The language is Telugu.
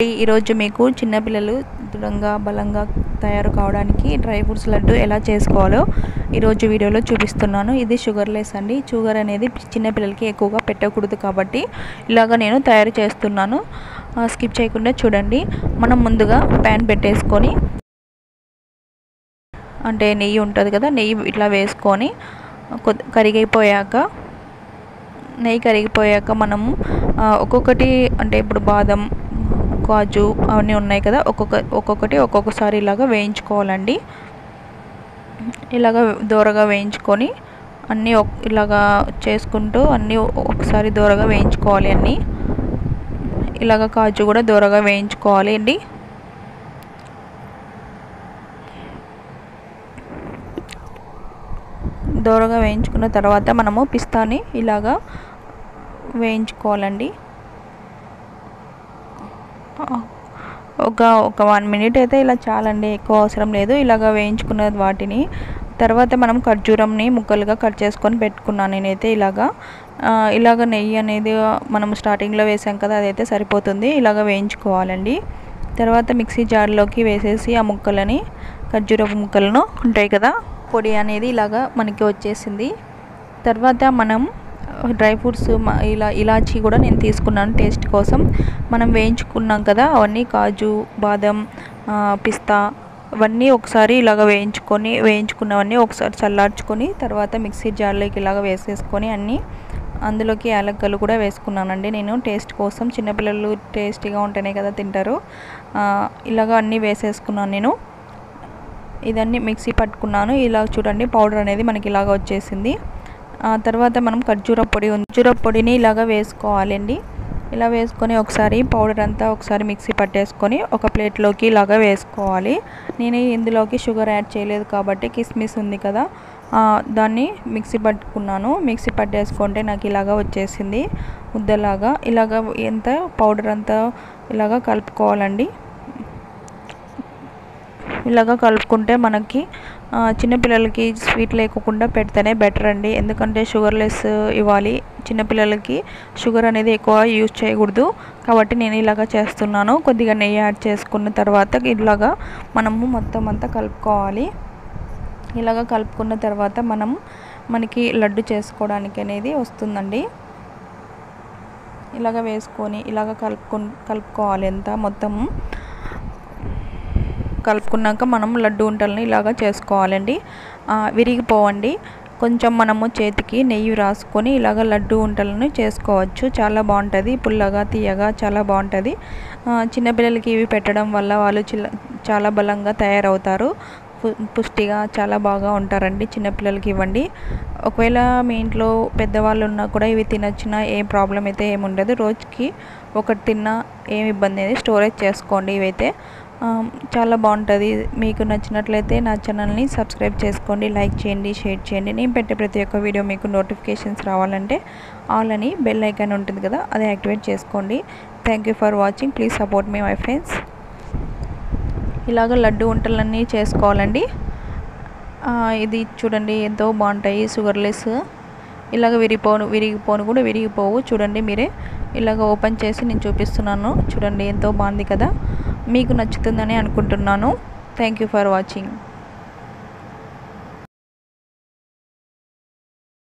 ఈరోజు మీకు చిన్నపిల్లలు దృఢంగా బలంగా తయారు కావడానికి డ్రై ఫ్రూట్స్ లడ్డు ఎలా చేసుకోవాలో ఈరోజు వీడియోలో చూపిస్తున్నాను ఇది షుగర్ లెస్ అండి షుగర్ అనేది చిన్నపిల్లలకి ఎక్కువగా పెట్టకూడదు కాబట్టి ఇలాగ నేను తయారు చేస్తున్నాను స్కిప్ చేయకుండా చూడండి మనం ముందుగా ప్యాన్ పెట్టేసుకొని అంటే నెయ్యి ఉంటుంది కదా నెయ్యి ఇట్లా వేసుకొని కొద్ది కరిగిపోయాక నెయ్యి కరిగిపోయాక మనము ఒక్కొక్కటి అంటే ఇప్పుడు బాదం కాజు అవన్నీ ఉన్నాయి కదా ఒక్కొక్క ఒక్కొక్కటి ఒక్కొక్కసారి ఇలాగ వేయించుకోవాలండి ఇలాగ దూరగా వేయించుకొని అన్నీ ఇలాగా చేసుకుంటూ అన్నీ ఒకసారి దూరగా వేయించుకోవాలి అన్నీ ఇలాగ కాజు కూడా దూరగా వేయించుకోవాలి అండి దూరగా వేయించుకున్న తర్వాత మనము పిస్తాని ఇలాగా వేయించుకోవాలండి ఒక ఒక వన్ మినిట్ అయితే ఇలా చాలండి ఎక్కువ అవసరం లేదు ఇలాగ వేయించుకున్న వాటిని తర్వాత మనం ఖర్జూరంని ముక్కలుగా కట్ చేసుకొని పెట్టుకున్నాను నేనైతే ఇలాగా ఇలాగ నెయ్యి అనేది మనం స్టార్టింగ్లో వేసాం కదా అదైతే సరిపోతుంది ఇలాగ వేయించుకోవాలండి తర్వాత మిక్సీ జార్లోకి వేసేసి ఆ ముక్కలని ఖర్జూరపు ముక్కలను ఉంటాయి కదా పొడి అనేది ఇలాగా మనకి వచ్చేసింది తర్వాత మనం డ్రై ఫ్రూట్స్ ఇలా ఇలాచీ కూడా నేను తీసుకున్నాను టేస్ట్ కోసం మనం వేయించుకున్నాం కదా అవన్నీ కాజు బాదం పిస్తా అవన్నీ ఒకసారి ఇలాగ వేయించుకొని వేయించుకున్నవన్నీ ఒకసారి చల్లార్చుకొని తర్వాత మిక్సీ జార్లోకి ఇలాగ వేసేసుకొని అన్నీ అందులోకి యాలక్కలు కూడా వేసుకున్నానండి నేను టేస్ట్ కోసం చిన్నపిల్లలు టేస్టీగా ఉంటేనే కదా తింటారు ఇలాగ అన్నీ వేసేసుకున్నాను నేను ఇదన్నీ మిక్సీ పట్టుకున్నాను ఇలా చూడండి పౌడర్ అనేది మనకి ఇలాగ వచ్చేసింది తర్వాత మనం ఖర్జూర పొడి ఖర్జూర పొడిని ఇలాగ వేసుకోవాలండి ఇలా వేసుకొని ఒకసారి పౌడర్ అంతా ఒకసారి మిక్సీ పట్టేసుకొని ఒక ప్లేట్లోకి ఇలాగ వేసుకోవాలి నేను ఇందులోకి షుగర్ యాడ్ చేయలేదు కాబట్టి కిస్మిస్ ఉంది కదా దాన్ని మిక్సీ పట్టుకున్నాను మిక్సీ పట్టేసుకుంటే నాకు ఇలాగ వచ్చేసింది ముద్దలాగా ఇలాగ ఎంత పౌడర్ అంతా ఇలాగ కలుపుకోవాలండి ఇలాగ కలుపుకుంటే మనకి చిన్నపిల్లలకి స్వీట్ లేకుండా పెడితేనే బెటర్ అండి ఎందుకంటే షుగర్ లెస్ ఇవ్వాలి చిన్నపిల్లలకి షుగర్ అనేది ఎక్కువ యూజ్ చేయకూడదు కాబట్టి నేను ఇలాగ చేస్తున్నాను కొద్దిగా నెయ్యి యాడ్ చేసుకున్న తర్వాత ఇలాగా మనము మొత్తం అంతా కలుపుకోవాలి ఇలాగ కలుపుకున్న తర్వాత మనం మనకి లడ్డు చేసుకోవడానికి అనేది వస్తుందండి ఇలాగ వేసుకొని ఇలాగ కలుపుకు కలుపుకోవాలి ఎంత మొత్తం కలుపుకున్నాక మనం లడ్డు ఉంటలని ఇలాగా చేసుకోవాలండి విరిగిపోవండి కొంచెం మనము చేతికి నెయ్యి రాసుకొని ఇలాగ లడ్డు ఉంటలను చేసుకోవచ్చు చాలా బాగుంటుంది పుల్లగా తీయగా చాలా బాగుంటుంది చిన్నపిల్లలకి ఇవి పెట్టడం వల్ల వాళ్ళు చాలా బలంగా తయారవుతారు పుష్టిగా చాలా బాగా ఉంటారండి చిన్నపిల్లలకి ఇవ్వండి ఒకవేళ మీ ఇంట్లో పెద్దవాళ్ళు ఉన్నా కూడా ఇవి తినొచ్చినా ఏం ప్రాబ్లం అయితే ఏమి ఉండదు రోజుకి ఒకటి తిన్నా ఏమి ఇబ్బంది అనేది స్టోరేజ్ చేసుకోండి ఇవైతే చాలా బాగుంటుంది మీకు నచ్చినట్లయితే నా ఛానల్ని సబ్స్క్రైబ్ చేసుకోండి లైక్ చేయండి షేర్ చేయండి నేను పెట్టే ప్రతి ఒక్క వీడియో మీకు నోటిఫికేషన్స్ రావాలంటే ఆల్ అని బెల్ ఐకాన్ ఉంటుంది కదా అది యాక్టివేట్ చేసుకోండి thank you for watching please support me my friends ఇలాగ లడ్డు వంటలన్నీ చేసుకోవాలండి ఇది చూడండి ఎంతో బాగుంటాయి షుగర్లెస్ ఇలాగ విరిగిపోను విరిగిపోను కూడా విరిగిపోవు చూడండి మీరే ఇలాగ ఓపెన్ చేసి నేను చూపిస్తున్నాను చూడండి ఎంతో బాగుంది కదా మీకు నచ్చుతుందని అనుకుంటున్నాను థ్యాంక్ యూ ఫర్ వాచింగ్